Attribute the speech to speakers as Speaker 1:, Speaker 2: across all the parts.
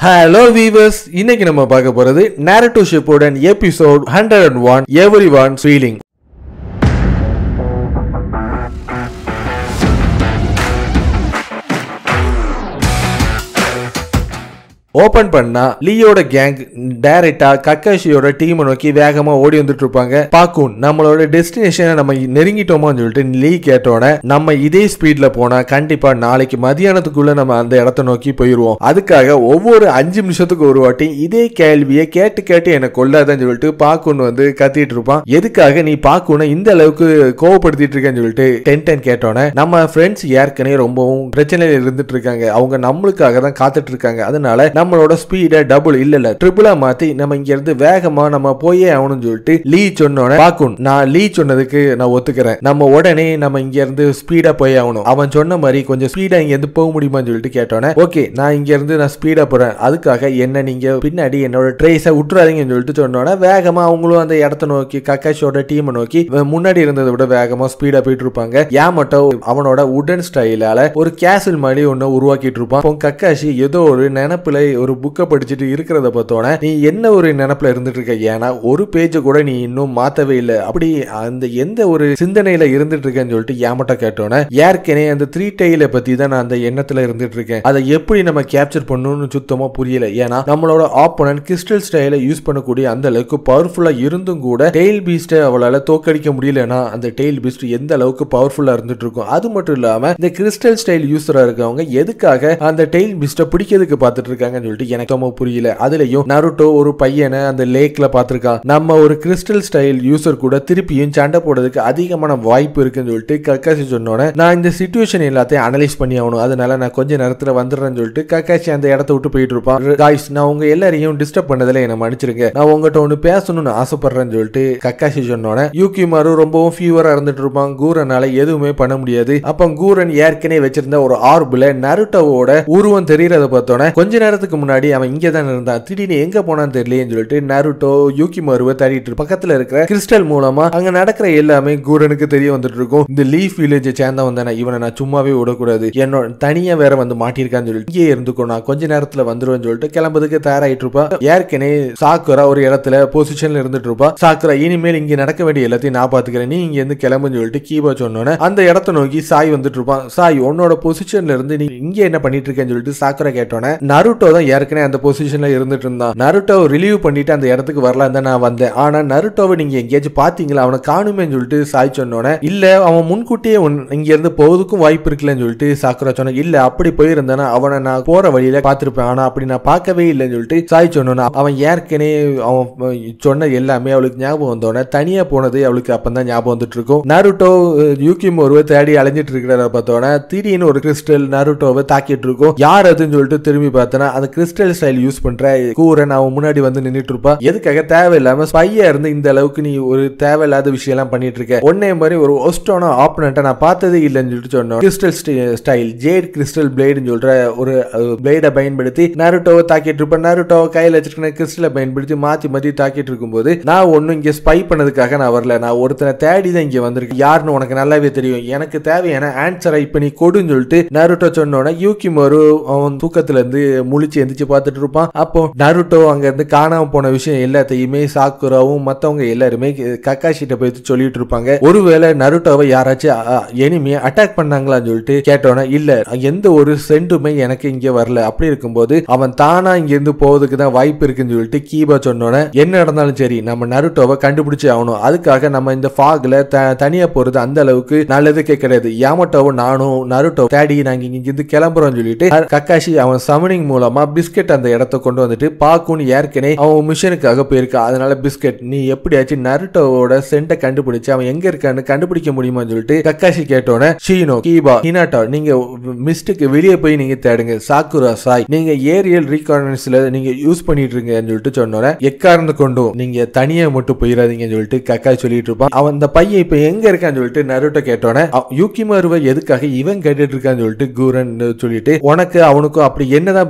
Speaker 1: Hello viewers இன்னைக்கு நம்ம பார்க்க போறது நேரட்டோ ஷிப்போட episode hundred and one everyone feeling open பண்ணா லீயோட கேங் டைரக்டா கக்காஷியோட டீம் நோக்கி வேகமா ஓடி வந்துட்டு இருப்பாங்க பாக்கூன் நம்மளோட டெஸ்டினேஷனை நம்ம நெருங்கிட்டோமான்னு சொல்லிட்டு லீ கேட்டோட நம்ம இதே ஸ்பீட்ல போனா கண்டிப்பா நாளைக்கு மதியானத்துக்குள்ள நம்ம அந்த இடத்த நோக்கி போயிருவோம் அதுக்காக ஒவ்வொரு அஞ்சு நிமிஷத்துக்கு ஒரு வாட்டி இதே கேள்வியை கேட்டு கேட்டு எனக்கு கொள்ளாதன்னு சொல்லிட்டு பாக்கூன் வந்து கத்திட்டு இருப்பான் எதுக்காக நீ பாக்கூனை இந்த அளவுக்கு கோவப்படுத்திட்டு இருக்கேன்னு சொல்லிட்டு டென் டென் கேட்டோன்னே நம்ம ஃப்ரெண்ட்ஸ் ஏற்கனவே ரொம்பவும் பிரச்சனையில இருந்துட்டு இருக்காங்க அவங்க நம்மளுக்காக தான் காத்துட்டு இருக்காங்க அதனால நம்மளோட ஸ்பீடை டபுள் இல்ல இல்ல ட்ரிபிளா மாத்தி நம்ம இங்க இருந்து வேகமா நம்ம போயே ஆகணும்னு சொல்லிட்டு லீ சொன்னோட பாக்குன் நான் லீ சொன்னதுக்கு நான் ஒத்துக்கிறேன் நம்ம உடனே நம்ம இங்க இருந்து ஸ்பீடா போய் ஆகணும் அவன் சொன்ன மாதிரி கொஞ்சம் ஸ்பீடா இங்க இருந்து போக முடியுமான்னு சொல்லிட்டு கேட்டோன்னே ஓகே நான் இங்க இருந்து நான் ஸ்பீடா போறேன் அதுக்காக என்ன நீங்க பின்னாடி என்னோட ட்ரேஸை விட்டுறாதீங்கன்னு சொல்லிட்டு சொன்னோட வேகமா அவங்களும் அந்த இடத்த நோக்கி கக்காஷோட டீமை நோக்கி முன்னாடி இருந்ததை விட வேகமா ஸ்பீடா போயிட்டு இருப்பாங்க யாமட்டோ அவனோட உடன் ஸ்டைலால ஒரு கேசல் மாதிரி ஒன்னு உருவாக்கிட்டு இருப்பான் அப்போ கக்காஷி ஏதோ ஒரு நினப்புல ஒரு புக்கை படிச்சுட்டு இருக்கிறத பார்த்தோன்னே நீ என்ன ஒரு நினப்புல இருந்துட்டு இருக்க ஏன்னா ஒரு பேஜை கூட நீ இன்னும் மாத்தவே இல்லை அப்படி அந்த எந்த ஒரு சிந்தனையில இருந்துட்டு இருக்கேன்னு சொல்லிட்டு ஏமட்ட கேட்டோன்னே ஏற்கனவே அந்த த்ரீ டெய்ல பத்தி தான் நான் அந்த எண்ணத்துல இருந்துட்டு இருக்கேன் அதை எப்படி நம்ம கேப்சர் பண்ணணும்னு சுத்தமா புரியல ஏன்னா நம்மளோட ஆப்போனன்ட் கிறிஸ்டல் ஸ்டைல யூஸ் பண்ணக்கூடிய அந்த அளவுக்கு பவர்ஃபுல்லா இருந்தும் கூட டெய்ல் பீஸ்ட்டை அவளால தோக்கடிக்க முடியலன்னா அந்த டெய்ல் பீஸ்ட் எந்த அளவுக்கு பவர்ஃபுல்லா இருந்துட்டு இருக்கும் அது மட்டும் இல்லாம இந்த கிறிஸ்டல் ஸ்டைல் யூஸரா இருக்கவங்க எதுக்காக அந்த டெய்ல் பீஸ்ட்டை பிடிக்கிறதுக்கு பார்த்துட்டு இருக்காங்கன்னு சொல்லிட்டு எனக்கு ரொம்ப புரியல அதுலயும் நருட்டோ ஒரு பையனை அந்த லேக்ல பார்த்திருக்கான் நம்ம ஒரு கிறிஸ்டல் ஸ்டைல் யூசர் கூட திருப்பியும் சண்டை போடுறதுக்கு அதிகமான வாய்ப்பு இருக்குன்னு சொல்லிட்டு கக்காசி சொன்னோன்னே நான் இந்த சுச்சுவேஷன் எல்லாத்தையும் அனலைஸ் பண்ணி ஆகணும் அதனால நான் கொஞ்ச நேரத்துல வந்துடுறேன்னு சொல்லிட்டு கக்காசி அந்த இடத்த விட்டு போயிட்டு இருப்பான் காய்ஸ் நான் உங்க எல்லாரையும் டிஸ்டர்ப் பண்ணதுல என்ன மன்னிச்சிருங்க நான் உங்ககிட்ட ஒன்று பேசணும்னு ஆசைப்படுறேன்னு சொல்லிட்டு கக்காசி சொன்னோன்னே யூகி மாரு ரொம்பவும் ஃபீவரா இருந்துட்டு இருப்பான் கூரனால எதுவுமே பண்ண முடியாது அப்ப கூரன் ஏற்கனவே வச்சிருந்த ஒரு ஆர்புல நருட்டோவோட உருவம் தெரியறத பார்த்தோன்னே கொஞ்ச நேரத்துக்கு முன்னாடி அவன் இங்கே தான் இருந்தான் திடீர்னு எங்க போனான்னு தெரியலையேன்னு சொல்லிட்டு நருட்டோ யூகி மருவை தேடிட்டு இருக்கு. பக்கத்துல இருக்கிற கிறிஸ்டல் மூலமா அங்க நடக்கிற எல்லாமே கூரனுக்கு தெரிய வந்துட்டு இருக்கும் இந்த லீஃப் வில்லேஜ் சேர்ந்தவன் தானே இவனை நான் சும்மாவே விடக்கூடாது என்னோட தனியா வேற வந்து மாட்டிருக்கான்னு சொல்லிட்டு இங்கே இருந்துக்கோ நான் கொஞ்ச நேரத்துல வந்துருவேன்னு சொல்லிட்டு கிளம்புறதுக்கு தயாராயிட்டு இருப்பா ஏற்கனவே சாக்குரா ஒரு இடத்துல பொசிஷன்ல இருந்துட்டு இருப்பா சாக்குரா இனிமேல் இங்க நடக்க வேண்டிய எல்லாத்தையும் நான் பாத்துக்கிறேன் நீ இங்க இருந்து கிளம்புன்னு சொல்லிட்டு கீபா சொன்னோன்னே அந்த இடத்த நோக்கி சாய் வந்துட்டு இருப்பான் சாய் உன்னோட பொசிஷன்ல இருந்து நீ இங்க என்ன பண்ணிட்டு இருக்கேன்னு சொல்லிட்டு சாக்குரா கேட்டோன்னே நருட்டோ தான் ஏற்கனவே அந்த பொசிஷன்ல இருந்துட்டு இருந்தான் நருட்டோவை ரிலீவ் பண்ணிட்டு அந்த இடத்துக்கு வரலாம் தான் நான் வந்தேன் ஆனா நருட்டோவை நீங்க எங்கேயாச்சும் பாத்தீங்களா அவனை காணுமேன்னு சொல்லிட்டு சாய் சொன்னோன்னே இல்ல அவன் முன்கூட்டியே உன் இங்க இருந்து போவதுக்கும் வாய்ப்பு இருக்குல்லன்னு சொல்லிட்டு சாக்குரா சொன்ன இல்ல அப்படி போயிருந்தானா அவனை நான் போற வழியில பார்த்திருப்பேன் ஆனா அப்படி நான் பார்க்கவே இல்லைன்னு சொல்லிட்டு சாய் சொன்னோன்னா அவன் ஏற்கனவே அவன் சொன்ன எல்லாமே அவளுக்கு ஞாபகம் வந்தோடனே தனியா போனது அவளுக்கு அப்பதான் ஞாபகம் வந்துட்டு இருக்கும் நருட்டோ யூகி ஒருவை தேடி அலைஞ்சிட்டு இருக்கிறத பார்த்தோன்னே திடீர்னு ஒரு கிறிஸ்டல் நருட்டோவை தாக்கிட்டு இருக்கும் யார் அதுன்னு சொல்லிட்டு திரும்பி பார்த்தனா அந்த கிறிஸ்டல் ஸ்டைல் யூஸ் பண்ற கூரன் அவன் முன்னாடி வந்து நின்னுட்டு இருப்பா எதுக்காக தேவையில்லாம ஸ்பையா இருந்து இந்த அளவுக்கு நீ ஒரு தேவையில்லாத விஷயம் எல்லாம் பண்ணிட்டு இருக்க ஒன்னே மாதிரி ஒரு ஒஸ்டான ஆப்பனண்ட்டை நான் பார்த்ததே இல்லைன்னு சொல்லிட்டு சொன்னோம் கிறிஸ்டல் ஸ்டைல் ஜேட் கிறிஸ்டல் பிளேடுன்னு சொல்ற ஒரு பிளேடை பயன்படுத்தி நருட்டோவை தாக்கிட்டு இருப்பேன் நருட்டோவை கையில் வச்சிருக்கிற கிறிஸ்டலை பயன்படுத்தி மாத்தி மாத்தி தாக்கிட்டு இருக்கும்போது நான் ஒன்னும் இங்க ஸ்பை பண்ணதுக்காக நான் வரல நான் ஒருத்தனை தேடி தான் இங்க வந்திருக்கேன் யாருன்னு உனக்கு நல்லாவே தெரியும் எனக்கு தேவையான ஆன்சரை இப்ப நீ கொடுன்னு சொல்லிட்டு நருட்டோ சொன்னோன்னே யூகி மறு அவன் தூக்கத்துல இருந்து முழிச்சு எந்திரிச்சு பார்த்துட்டு இருப்பான் அப்போ நருட்டோ அங்க இருந்து காணாம போன விஷயம் எல்லாத்தையுமே சாக்குராவும் மத்தவங்க எல்லாருமே கக்காஷிட்ட போய் சொல்லிட்டு இருப்பாங்க ஒருவேளை நருட்டோவை யாராச்சும் எனிமையை அட்டாக் பண்ணாங்களான்னு சொல்லிட்டு கேட்டோன்னே இல்ல எந்த ஒரு சென்டுமே எனக்கு இங்க வரல அப்படி இருக்கும்போது அவன் தானா இங்க இருந்து போவதுக்கு தான் வாய்ப்பு இருக்குன்னு சொல்லிட்டு கீபா சொன்னோன்னே என்ன நடந்தாலும் சரி நம்ம நருட்டோவை கண்டுபிடிச்சு ஆகணும் அதுக்காக நம்ம இந்த ஃபாக்ல தனியா போறது அந்த அளவுக்கு நல்லதுக்கே கிடையாது யாமட்டோவும் நானும் நருட்டோ தேடி நாங்க இங்க இருந்து கிளம்புறோம்னு சொல்லிட்டு கக்காஷி அவன் சமனிங் மூலமா பிஸ்கெட் அந்த இடத்த கொண்டு வந்துட்டு பாக்குன்னு ஏற்கனவே அவன் மிஷனுக்காக போயிருக்கா அதனால பிஸ்கெட் நீ எப்படியாச்சும் நருட்டோவோட சென்ட்டை கண்டுபிடிச்சு அவன் எங்க இருக்கான்னு கண்டுபிடிக்க முடியுமான்னு சொல்லிட்டு கக்காஷி கேட்டோன்னே ஷீனோ கீபா ஹினாட்டா நீங்க மிஸ்டுக்கு வெளியே போய் நீங்க தேடுங்க சாக்குரா சாய் நீங்க ஏரியல் ரீகார்டன்ஸ்ல நீங்க யூஸ் பண்ணிட்டு இருக்கீங்கன்னு சொல்லிட்டு சொன்னோன்னே எக்காரணம் கொண்டும் நீங்க தனியா மட்டும் போயிடாதீங்கன்னு சொல்லிட்டு கக்காய் சொல்லிட்டு இருப்பான் அவன் அந்த பையன் இப்ப எங்க இருக்கான்னு சொல்லிட்டு நருட்டோ கேட்டோன்னே யூகி மருவை எதுக்காக இவன் கேட்டுட்டு இருக்கான்னு சொல்லிட்டு கூரன் சொல்லிட்டு உனக்கு அவனுக்கும் அப்படி என்னதான் பிசினஸ்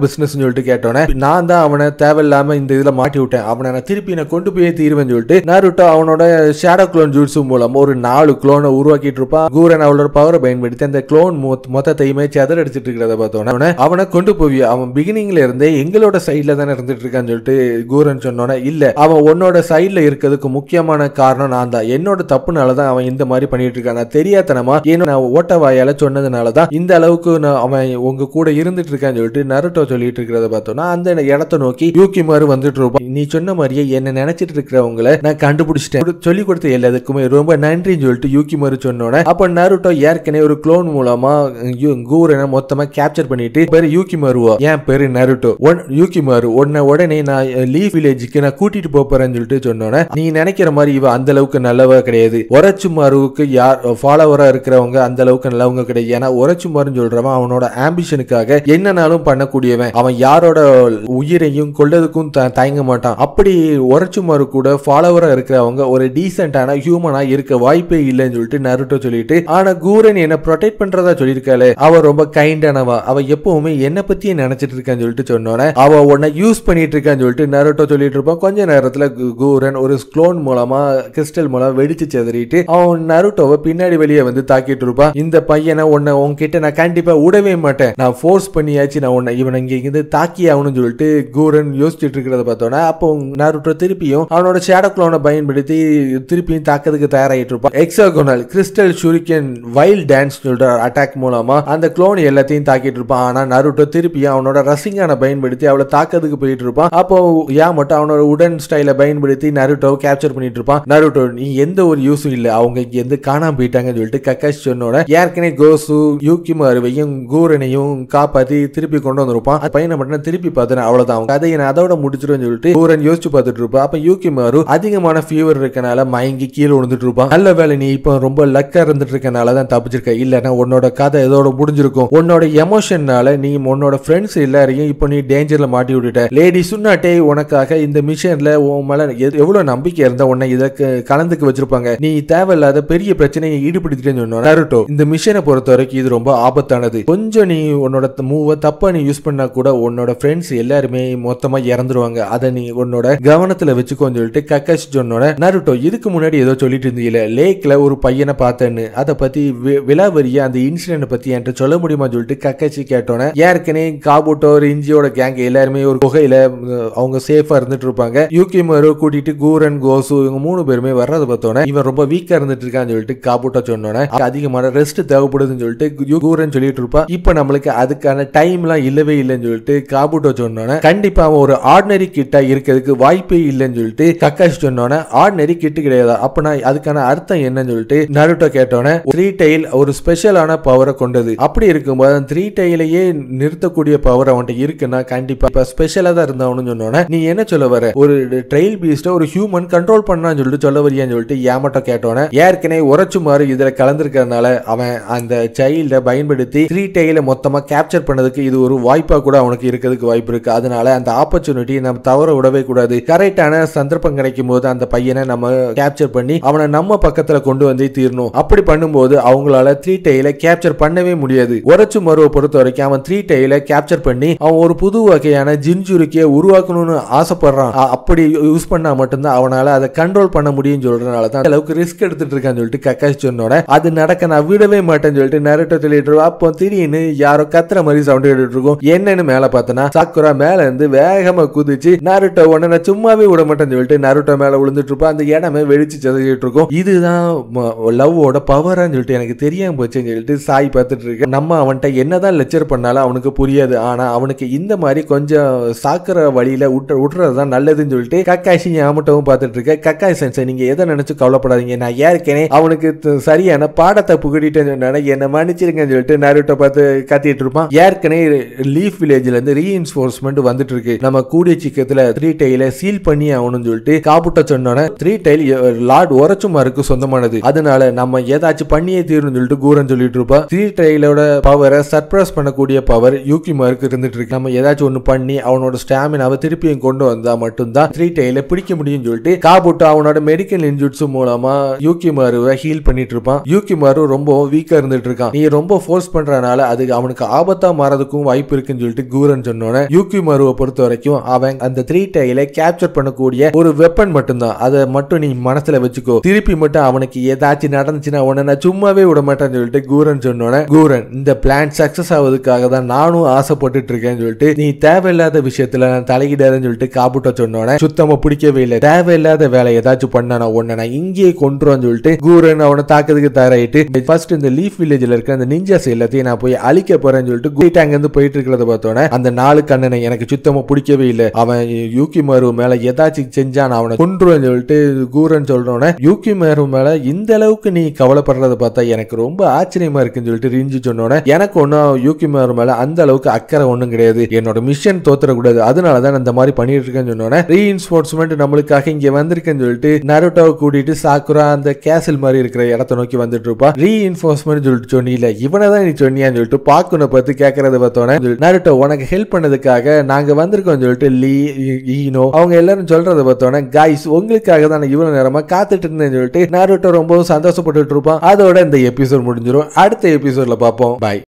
Speaker 1: சொல்லிட்டு கேட்டோன்னே நான் தான் அவனை தேவையில்லாம இந்த இதுல மாட்டி விட்டேன் அவனை நான் திருப்பி நான் கொண்டு போய் தீருவேன் சொல்லிட்டு நாருட்டோ அவனோட ஷேடோ க்ளோன் ஜூட்ஸு மூலம் ஒரு நாலு க்ளோனை உருவாக்கிட்டு இருப்பான் கூரன் அவளோட பவரை பயன்படுத்தி அந்த க்ளோன் மொத்தத்தையுமே செதறடிச்சிட்டு இருக்கிறத பார்த்தோன்னே அவனை அவனை கொண்டு போய் அவன் பிகினிங்ல இருந்தே எங்களோட சைட்ல தானே இருந்துட்டு இருக்கான்னு சொல்லிட்டு கூரன் சொன்னோன்னே இல்ல அவன் உன்னோட சைட்ல இருக்கிறதுக்கு முக்கியமான காரணம் நான் தான் என்னோட தப்புனால தான் அவன் இந்த மாதிரி பண்ணிட்டு இருக்கான் நான் தெரியாதனமா ஏன்னா நான் ஓட்ட வாயால சொன்னதுனால தான் இந்த அளவுக்கு நான் அவன் உங்க கூட இருந்துட்டு இருக்கான்னு சொல்லிட்டு நருட்டோ சொல்லிட்டு இருக்கிறத பார்த்தோம்னா அந்த இடத்த நோக்கி யூக்கி மாறு வந்துட்டு இருப்பான் நீ சொன்ன மாதிரியே என்ன நினைச்சிட்டு இருக்கிறவங்களை நான் கண்டுபிடிச்சிட்டேன் சொல்லி கொடுத்த எல்லாத்துக்குமே ரொம்ப நன்றின்னு சொல்லிட்டு யூக்கி மாறு சொன்னோன்னே அப்ப நருட்டோ ஏற்கனவே ஒரு க்ளோன் மூலமா யூ- கூரனை மொத்தமா கேப்சர் பண்ணிட்டு பேரு யூக்கி மாறுவா என் பேரு நருட்டோ ஒன் யூக்கி மாறு உன்னை உடனே நான் லீஃப் வில்லேஜுக்கு நான் கூட்டிட்டு போப் போறேன்னு சொல்லிட்டு சொன்னோன்னே நீ நினைக்கிற மாதிரி இவ அந்த அளவுக்கு நல்லவ கிடையாது ஒரச்சுமாருவுக்கு யார் ஃபாலோவரா இருக்கிறவங்க அந்த அளவுக்கு நல்லவங்க கிடையாது ஏன்னா ஒரச்சுமாருன்னு சொல்றவன் அவனோட ஆம்பிஷனுக்காக என்னனாலும் பண்ணக்கூடியவன் அவன் யாரோட உயிரையும் கொள்ளதுக்கும் த- தயங்க மாட்டான் அப்படி ஒரச்சுமாரு கூட ஃபாலோவரா இருக்கிறவங்க ஒரு டீசென்டான ஹியூமனா இருக்க வாய்ப்பே இல்லைன்னு சொல்லிட்டு நருட்டோ சொல்லிட்டு ஆனா கூரன் என்ன ப்ரொடெக்ட் பண்றதா சொல்லியிருக்காளே அவ ரொம்ப கைண்டானவா அவ எப்பவுமே என்ன பத்தியே நினைச்சிட்டு இருக்கான்னு சொல்லிட்டு சொன்னோன்னே அவ உன்னை யூஸ் பண்ணிட்டு இருக்கான்னு சொல்லிட்டு நருட்டோ சொல்லிட்டு இருப்பான் கொஞ்ச நேரத்துல கு- கூரன் ஒரு ஸ்க்ளோன் மூலமா கிறிஸ்டல் மூலம் வெடிச்சு செதறிட்டு அவன் நருட்டோவை பின்னாடி வெளியே வந்து தாக்கிட்டு இருப்பான் இந்த பையனை உன்னை உன்கிட்ட நான் கண்டிப்பா விடவே மாட்டேன் நான் ஃபோர்ஸ் பண்ணியாச்சு நான் உன்னை இவனை இங்க இருந்து தாக்கி ஆகணும்னு சொல்லிட்டு கூரன் யோசிச்சுட்டு இருக்கிறத பார்த்தோன்னா அப்போ நருட்டோ திருப்பியும் அவனோட ஷேடோ க்ளோனை பயன்படுத்தி திருப்பியும் தாக்கிறதுக்கு தயாராகிட்டு இருப்பான் hexagonal crystal shuriken wild dance சொல்ற அட்டாக் மூலமா அந்த க்ளோன் எல்லாத்தையும் தாக்கிட்டு இருப்பான் ஆனா நருட்டோ திருப்பியும் அவனோட ரசிங்கான பயன்படுத்தி அவளை தாக்கிறதுக்கு போயிட்டு இருப்பான் அப்போ யா மட்டும் அவனோட உடன் ஸ்டைலை பயன்படுத்தி நருட்டோவை கேப்சர் பண்ணிட்டு இருப்பான் நருட்டோ நீ எந்த ஒரு யூஸும் இல்ல அவங்க இங்க இருந்து காணாம போயிட்டாங்கன்னு சொல்லிட்டு கக்காஷ் சொன்னோட ஏற்கனவே கோசு யூக்கிமாருவையும் கூரனையும் காப்பாத்தி திருப்பி கொண்டு வந்திருப்பான் அந்த பையனை மட்டும் திருப்பி பார்த்தேன் அவ்வளவுதான் அவன் கதையை நான் அதோட முடிச்சிருவேன்னு சொல்லிட்டு கூரன் யோசிச்சு பார்த்துட்டு இருப்பான் அப்ப யூக்கிமாரு அதிகமான ஃபீவர் இருக்கனால மயங்கி கீழே விழுந்துட்டு இருப்பான் நல்ல வேலை நீ இப்போ ரொம்ப லக்கா இருந்துட்டு இருக்கனால தான் தப்பிச்சிருக்க இல்லைன்னா உன்னோட கதை இதோட முடிஞ்சிருக்கும் உன்னோட எமோஷன்னால நீ உன்னோட ஃப்ரெண்ட்ஸ் எல்லாரையும் இப்போ நீ டேஞ்சர்ல மாட்டி விட்டுட்ட லேடி சுன்னாட்டே உனக்காக இந்த மிஷன்ல உன் மேல எ- எவ்வளவு நம்பிக்கை இருந்தா உன்னை இதற்கு கலந்துக்க வச்சிருப்பாங்க நீ தேவையில்லாத பெரிய பிரச்சனையை ஈடுபடுத்திட்டேன்னு சொன்னோம் நருட்டோ இந்த மிஷனை பொறுத்த வரைக்கும் இது ரொம்ப ஆபத்தானது கொஞ்சம் நீ உன்னோட மூவை தப்பா நீ யூஸ் பண்ணா கூட உன்னோட ஃப்ரெண்ட்ஸ் எல்லாருமே மொத்தமா இறந்துருவாங்க அதை நீ உன்னோட கவனத்துல வச்சுக்கோன்னு சொல்லிட்டு கக்காஷி சொன்னோட நருட்டோ இதுக்கு முன்னாடி ஏதோ சொல்லிட்டு இருந்தீங்களே லேக்ல ஒரு பையனை பார்த்தேன்னு அதை பத்தி வி- விலாவரிய அந்த இன்சிடென்ட் பத்தி என்கிட்ட சொல்ல முடியுமா சொல்லிட்டு கக்காச்சி கேட்டோன்னே ஏற்கனவே காபுட்டோ இஞ்சியோட கேங் எல்லாருமே ஒரு குகையில உம், அவங்க சேஃபா இருந்துட்டு இருப்பாங்க யூகி மரு கூட்டிட்டு கூரன் கோசு இவங்க மூணு பேருமே வர்றதை பார்த்தோன்னே இவன் ரொம்ப வீக்கா இருந்துட்டு இருக்கான்னு சொல்லிட்டு காபுட்டோ சொன்னோன்னே அவனுக்கு அதிகமான ரெஸ்ட் தேவைப்படுதுன்னு சொல்லிட்டு கு- கூரன் சொல்லிட்டு இருப்பான் இப்போ நம்மளுக்கு அதுக்கான டைம்லாம் இல்லவே இல்லைன்னு சொல்லிட்டு காபுட்டோ சொன்னோன்னே கண்டிப்பா அவன் ஒரு ஆர்டினரி கிட்டா இருக்கிறதுக்கு வாய்ப்பே இல்லைன்னு சொல்லிட்டு கக்காஷ் சொன்னோன்னே ஆர்டினரி கிட்டு கிடையாது அப்பனா அதுக்கான அர்த்தம் என்னன்னு சொல்லிட்டு நருட்டோ கேட்டோன்னே த்ரீ டைல் ஒரு ஸ்பெஷலான பவரை கொண்டது அப்படி இருக்கும்போது அந்த த்ரீ டைலையே நிறுத்தக்கூடிய பவர் அவன்கிட்ட இருக்குன்னா கண்டிப்பா இப்ப ஸ்பெஷலா தான் இருந்தவனு சொன்னோன்னே நீ என்ன சொல்ல வர ஒரு ட்ரெயில் பீஸ்ட ஒரு ஹியூமன் கண்ட்ரோல் பண்ணான்னு சொல்லிட்டு சொல்ல வரியான்னு சொல்லிட்டு ஏமாட்டோ கேட்டோன்னே ஏற்கனவே உரைச்சு மாறு இதுல கலந்துருக்கறனால அவன் அந்த சைல்ட பயன்படுத்தி த்ரீ டைல மொத்தமா கேப்சர் பண்ணதுக்கு இது ஒரு வாய்ப்பா கூட அவனுக்கு இருக்கிறதுக்கு வாய்ப்பு இருக்கு அதனால அந்த ஆப்பர்ச்சுனிட்டி நம்ம தவற விடவே கூடாது கரெக்டான சந்தர்ப்பம் கிடைக்கும் போது அந்த பையனை நம்ம கேப்சர் பண்ணி அவனை நம்ம பக்கத்துல கொண்டு வந்தே தீரணும் அப்படி பண்ணும்போது அவங்களால த்ரீ டைல கேப்சர் பண்ணவே முடியாது உரைச்சு மருவை பொறுத்த வரைக்கும் அவன் த்ரீ டைல கேப்சர் பண்ணி அவன் ஒரு புது வகையான ஜின்ஜுருக்கியை உருவாக்கணும்னு ஆசைப்படுறான் அ- அப்படி யூஸ் பண்ணா மட்டும்தான் அவனால அதை கண்ட்ரோல் பண்ண முடியும்னு சொல்றதுனால தான் அந்த அளவுக்கு ரிஸ்க் எடுத்துட்டு இருக்கான்னு சொல்லிட்டு கக்காஷ் சொன்னோட அது நடக்க நான் விடவே மாட்டேன்னு சொல்லிட்டு நரட்டோ சொல்லிட்டு இருப்பா. அப்போ திடீர்னு யாரோ கத்துற மாதிரி சவுண்ட் எடுத்துட்டு இருக்கும் என்னன்னு மேல பார்த்தனா சாக்குரா மேல இருந்து வேகமா குதிச்சு நருட்டோ உடனே நான் சும்மாவே விட மாட்டேன்னு சொல்லிட்டு நருட்டோ மேல விழுந்துட்டு இருப்பான் அந்த இடமே வெடிச்சு செதறிட்டு இருக்கும் இதுதான் லவ்வோட பவரான்னு சொல்லிட்டு எனக்கு தெரியாம போச்சுன்னு சொல்லிட்டு சாய் பார்த்துட்டு இருக்கேன் நம்ம அவன்கிட்ட என்னதான் லெக்சர் பண்ணாலும் அவனுக்கு புரியாது ஆனா அவனுக்கு இந்த மாதிரி கொஞ்சம் சாக்குற வழியில விட்டு விட்டுறது தான் நல்லதுன்னு சொல்லிட்டு கக்காஷி ஞாபகமும் பார்த்துட்டு இருக்கேன் கக்காய் சென்சை நீங்க எதை நினைச்சு கவலைப்படாதீங்க நான் ஏற்கனவே அவனுக்கு த- சரியான பாடத்தை புகட்டிட்டேன்னு சொன்னேன் என்ன மன்னிச்சிருங்கன்னு சொல்லிட்டு நருட்டோ பார்த்து கத்திட்டு இருப்பான் ஏற்கனவே லீஃப் வில்லேஜ்ல இருந்து ரீஇன்ஃபோர்ஸ்மெண்ட் வந்துட்டு இருக்கு நம்ம கூடிய சீக்கிரத்துல த்ரீ டைல சீல் பண்ணி ஆகணும்னு சொல்லிட்டு காப்புட்ட சொன்னோன்னே த்ரீ டைல் லார்ட் உரச்சுமாருக்கு சொந்தமானது அதனால நம்ம ஏதாச்சும் பண்ணியே தீரணும்னு சொல்லிட்டு கூரன் சொல்லிட்டு இருப்பா த்ரீ டைலோட பவரை சர்ப்ரைஸ் பண்ணக்கூடிய பவர் யூகிமாருக்கு இருந்துட்டு இருக்கு நம்ம ஏதாச்சும் ஒண்ணு பண்ணி அவனோட ஸ்டாமினாவை திருப்பியும் கொண்டு வந்தா மட்டும்தான் த்ரீ டைல பிடிக்க முடியும்னு சொல்லிட்டு காபுட்டோ அவனோட மெடிக்கல் இன்ஜுட்ஸ் மூலமா யூகிமாருவை ஹீல் பண்ணிட்டு இருப்பான் யூகிமாரு ரொம்ப வீக்கா இருந்துட்டு இருக்கான் நீ ரொம்ப ஃபோர்ஸ் பண்றதுனால அது அவனுக்கு ஆபத்தா மாறதுக்கும் வாய்ப்பு இருக்குன்னு சொல்லிட்டு கூரன் கூரன் சொன்னோன்னே யூகி மருவை பொறுத்த வரைக்கும் அவன் அந்த த்ரீ டைல கேப்சர் பண்ணக்கூடிய ஒரு வெப்பன் மட்டும்தான் அதை மட்டும் நீ மனசுல வச்சுக்கோ திருப்பி மட்டும் அவனுக்கு ஏதாச்சும் நடந்துச்சுன்னா உன்னை நான் சும்மாவே விட மாட்டேன்னு சொல்லிட்டு கூரன் சொன்னோன்னே கூரன் இந்த பிளான் சக்சஸ் ஆவதுக்காக தான் நானும் ஆசைப்பட்டுட்டு இருக்கேன்னு சொல்லிட்டு நீ தேவையில்லாத விஷயத்துல நான் தலையிடாதுன்னு சொல்லிட்டு காபுட்ட சொன்னோன்னே சுத்தமா பிடிக்கவே இல்லை தேவையில்லாத வேலை ஏதாச்சும் பண்ணானா உன்னை நான் இங்கேயே கொண்டுருவான்னு சொல்லிட்டு கூரன் அவனை தாக்குறதுக்கு தயாராயிட்டு ஃபர்ஸ்ட் இந்த லீஃப் வில்லேஜ்ல இருக்க அந்த நிஞ்சாஸ் எல்லாத்தையும் நான் போய் அழிக்க போறேன்னு சொல்லிட்டு குயிட் அங்க இருந்து போயிட்டு இருக்கிறத பார்த்தோன்னே அந்த நாலு கண்ணனை எனக்கு சுத்தமா பிடிக்கவே இல்லை அவன் யூகி மரு மேல ஏதாச்சும் செஞ்சான் அவனை கொன்றுவேன்னு சொல்லிட்டு கூரன் சொல்றோன்னே யூகி மரு மேல இந்த அளவுக்கு நீ கவலைப்படுறத பார்த்தா எனக்கு ரொம்ப ஆச்சரியமா இருக்குன்னு சொல்லிட்டு ரிஞ்சு சொன்னோன்னே எனக்கு ஒன்றும் யூகி மரு மேல அந்த அளவுக்கு அக்கறை ஒன்றும் கிடையாது என்னோட மிஷன் தோத்துறக்கூடாது அதனால தான் நான் இந்த மாதிரி பண்ணிட்டு இருக்கேன்னு சொன்னோன்னே ரீஇன்ஃபோர்ஸ்மெண்ட் நம்மளுக்காக இங்க வந்திருக்கேன்னு சொல்லிட்டு நருட்டோவை கூட்டிட்டு சாக்குரா அந்த கேசல் மாதிரி இருக்கிற இடத்த நோக்கி வந்துட்டு இருப்பா ரீஇன்ஃபோர்ஸ்மெண்ட் சொல்லிட்டு சொன்னீல இவனை தான் நீ சொன்னியான்னு சொல்லிட்டு பாக்குனை பார்த்து கேட்கறத பார்த்தோன்னே நருட்டோ உனக்கு ஹெல்ப் பண்ணதுக்காக நாங்க வந்திருக்கோம் சொல்லிட்டு லீ ஈனோ அவங்க எல்லாரும் சொல்றத பார்த்தோன்னே கைஸ் உங்களுக்காக தான் நான் இவ்வளவு நேரமா காத்துட்டு இருந்தேன்னு சொல்லிட்டு நருட்டோ ரொம்பவும் சந்தோஷப்பட்டுட்டு இருப்பான் அதோட இந்த எபிசோட் முடிஞ்சிடும் அடுத்த எபிசோட்ல பார்ப்போம் பாய்